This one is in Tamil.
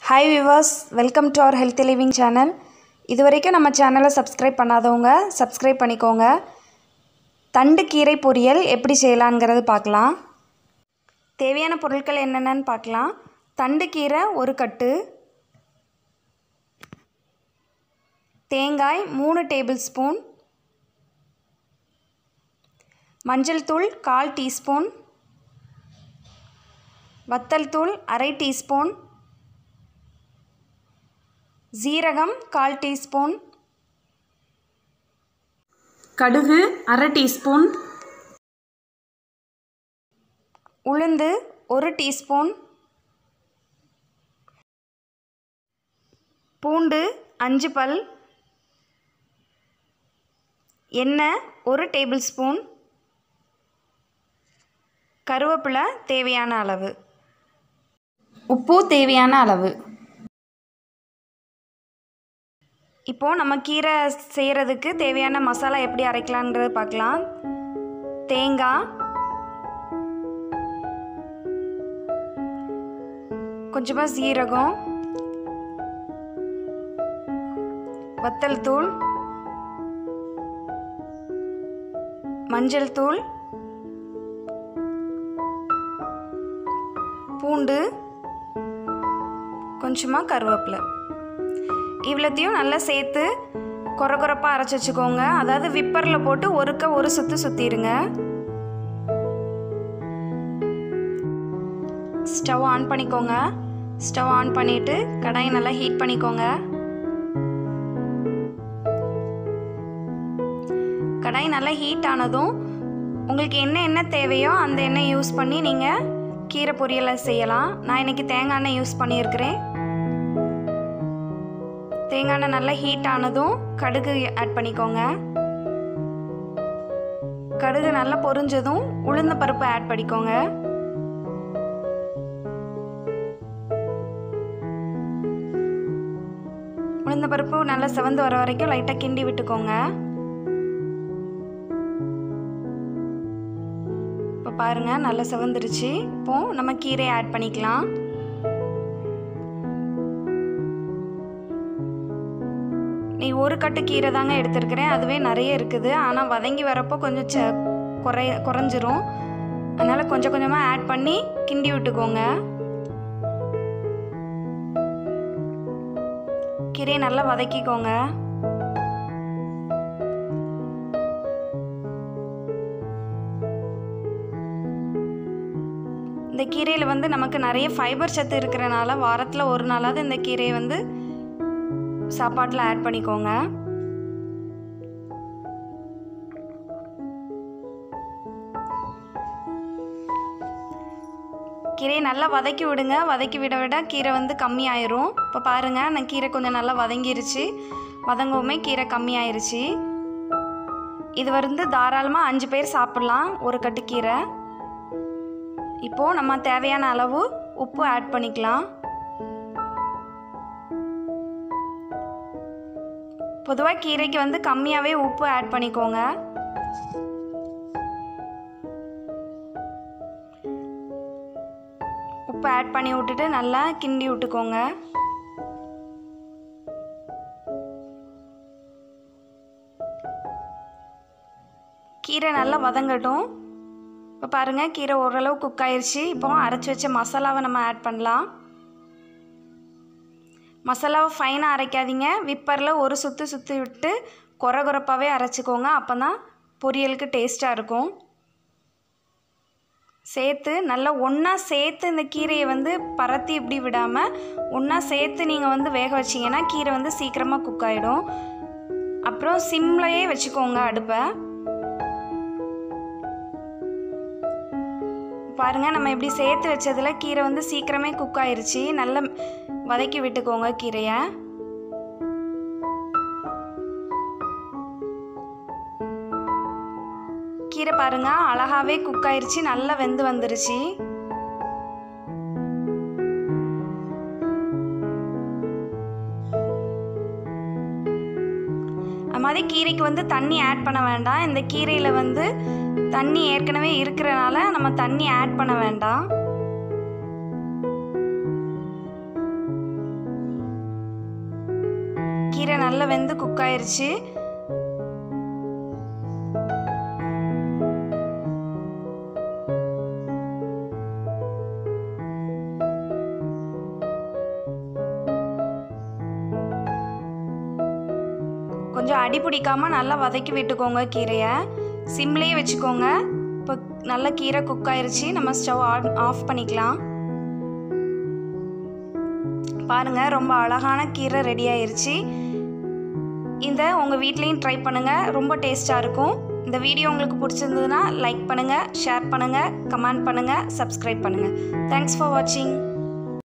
hi viewers welcome to our healthy living channel இது வரைக்கும் நம்ம சேனலை சப்ஸ்கிரைப் பண்ணாதவங்க சப்ஸ்கிரைப் பண்ணிக்கோங்க தண்டு கீரை பொரியல் எப்படி செய்யலாங்கிறது பார்க்கலாம் தேவையான பொருட்கள் என்னென்னு பார்க்கலாம் தண்டு கீரை ஒரு கட்டு தேங்காய் மூணு டேபிள் ஸ்பூன் மஞ்சள் தூள் கால் டீஸ்பூன் வத்தல் தூள் அரை டீஸ்பூன் ஜீரகம் கால் டீஸ்பூன் கடுகு அரை டீஸ்பூன் உளுந்து ஒரு டீஸ்பூன் பூண்டு அஞ்சு பல் எண்ணெய் ஒரு டேபிள் ஸ்பூன் கருவேப்பிலை தேவையான அளவு உப்பு தேவையான அளவு இப்போது நம்ம கீரை செய்கிறதுக்கு தேவையான மசாலா எப்படி அரைக்கலான்றது பார்க்கலாம் தேங்காய் கொஞ்சமாக சீரகம் வத்தல் தூள் மஞ்சள் தூள் பூண்டு கொஞ்சமாக கருவேப்பிலை இவ்வளோத்தையும் நல்லா சேர்த்து கொர கொரப்பாக அரைச்சி வச்சுக்கோங்க அதாவது விப்பரில் போட்டு ஒருக்க ஒரு சுற்று சுற்றிடுங்க ஸ்டவ் ஆன் பண்ணிக்கோங்க ஸ்டவ் ஆன் பண்ணிவிட்டு கடாயை நல்லா ஹீட் பண்ணிக்கோங்க கடாய் நல்லா ஹீட் ஆனதும் உங்களுக்கு என்ன எண்ணெய் தேவையோ அந்த எண்ணெய் யூஸ் பண்ணி நீங்கள் கீரை பொரியலை செய்யலாம் நான் இன்றைக்கி தேங்காய் எண்ணெய் யூஸ் பண்ணியிருக்கிறேன் தேங்காய் எண்ணெய் நல்லா ஹீட் ஆனதும் கடுகு ஆட் பண்ணிக்கோங்க கடுகு நல்லா பொரிஞ்சதும் உளுந்த பருப்பு ஆட் பண்ணிக்கோங்க உளுந்த பருப்பு நல்லா செவந்து வர வரைக்கும் லைட்டாக கிண்டி விட்டுக்கோங்க இப்போ பாருங்கள் நல்லா செவந்துருச்சு இப்போது நம்ம கீரையை ஆட் பண்ணிக்கலாம் நீ ஒரு கட்டு கீரை தாங்க எடுத்திருக்கிறேன் அதுவே நிறைய இருக்குது ஆனால் வதங்கி வரப்போ கொஞ்சம் ச குறை குறைஞ்சிரும் அதனால் கொஞ்சம் கொஞ்சமாக ஆட் பண்ணி கிண்டி விட்டுக்கோங்க கீரையை நல்லா வதக்கிக்கோங்க இந்த கீரையில் வந்து நமக்கு நிறைய ஃபைபர் சத்து இருக்கிறனால வாரத்தில் ஒரு நாளாவது இந்த கீரையை வந்து சாப்பாட்டில் ஆட் பண்ணிக்கோங்க கீரையை நல்லா வதக்கி விடுங்க வதக்கி விட விட கீரை வந்து கம்மியாயிரும் இப்போ பாருங்கள் நான் கீரை கொஞ்சம் நல்லா வதங்கிருச்சு வதங்கவுமே கீரை கம்மியாயிருச்சு இது வந்து தாராளமாக அஞ்சு பேர் சாப்பிட்லாம் ஒரு கட்டு கீரை இப்போது நம்ம தேவையான அளவு உப்பு ஆட் பண்ணிக்கலாம் பொதுவாக கீரைக்கு வந்து கம்மியாகவே உப்பு ஆட் பண்ணிக்கோங்க உப்பு ஆட் பண்ணி விட்டுட்டு நல்லா கிண்டி விட்டுக்கோங்க கீரை நல்லா வதங்கட்டும் இப்போ பாருங்கள் கீரை ஓரளவு குக் ஆயிடுச்சு இப்போ அரைச்சி வச்ச மசாலாவை நம்ம ஆட் பண்ணலாம் மசாலாவை ஃபைனாக அரைக்காதீங்க விப்பரில் ஒரு சுற்று சுற்றி விட்டு குறை குறைப்பாகவே அரைச்சிக்கோங்க அப்போ தான் பொரியலுக்கு டேஸ்ட்டாக இருக்கும் சேர்த்து நல்லா ஒன்றா சேர்த்து இந்த கீரையை வந்து பரத்தி இப்படி விடாமல் ஒன்றா சேர்த்து நீங்கள் வந்து வேக வச்சிங்கன்னா கீரை வந்து சீக்கிரமாக குக் ஆகிடும் அப்புறம் சிம்லையே வச்சுக்கோங்க அடுப்பை பாருங்கள் நம்ம இப்படி சேர்த்து வச்சதில் கீரை வந்து சீக்கிரமே குக் ஆயிருச்சு நல்லா வதக்கி விட்டுக்கோங்க கீரையை கீரை பாருங்க அழகாவே குக் ஆயிருச்சு நல்லா வெந்து வந்துருச்சு அது மாதிரி கீரைக்கு வந்து தண்ணி ஆட் பண்ண வேண்டாம் இந்த கீரையில் வந்து தண்ணி ஏற்கனவே இருக்கிறனால நம்ம தண்ணி ஆட் பண்ண வேண்டாம் நல்லா வெந்து குக் ஆயிருச்சு கொஞ்சம் அடி பிடிக்காம நல்லா வதக்கி விட்டுக்கோங்க கீரையை சிம்லேயே வச்சுக்கோங்க இப்போ நல்லா கீரை குக் ஆயிருச்சு நம்ம ஸ்டவ் ஆஃப் பண்ணிக்கலாம் பாருங்க ரொம்ப அழகான கீரை ரெடி ஆயிருச்சு இந்த உங்கள் வீட்லேயும் ட்ரை பண்ணுங்கள் ரொம்ப டேஸ்ட்டாக இருக்கும் இந்த வீடியோ உங்களுக்கு பிடிச்சிருந்ததுன்னா லைக் பண்ணுங்கள் ஷேர் பண்ணுங்கள் கமெண்ட் பண்ணுங்கள் சப்ஸ்கிரைப் பண்ணுங்கள் தேங்க்ஸ் ஃபார் வாட்சிங்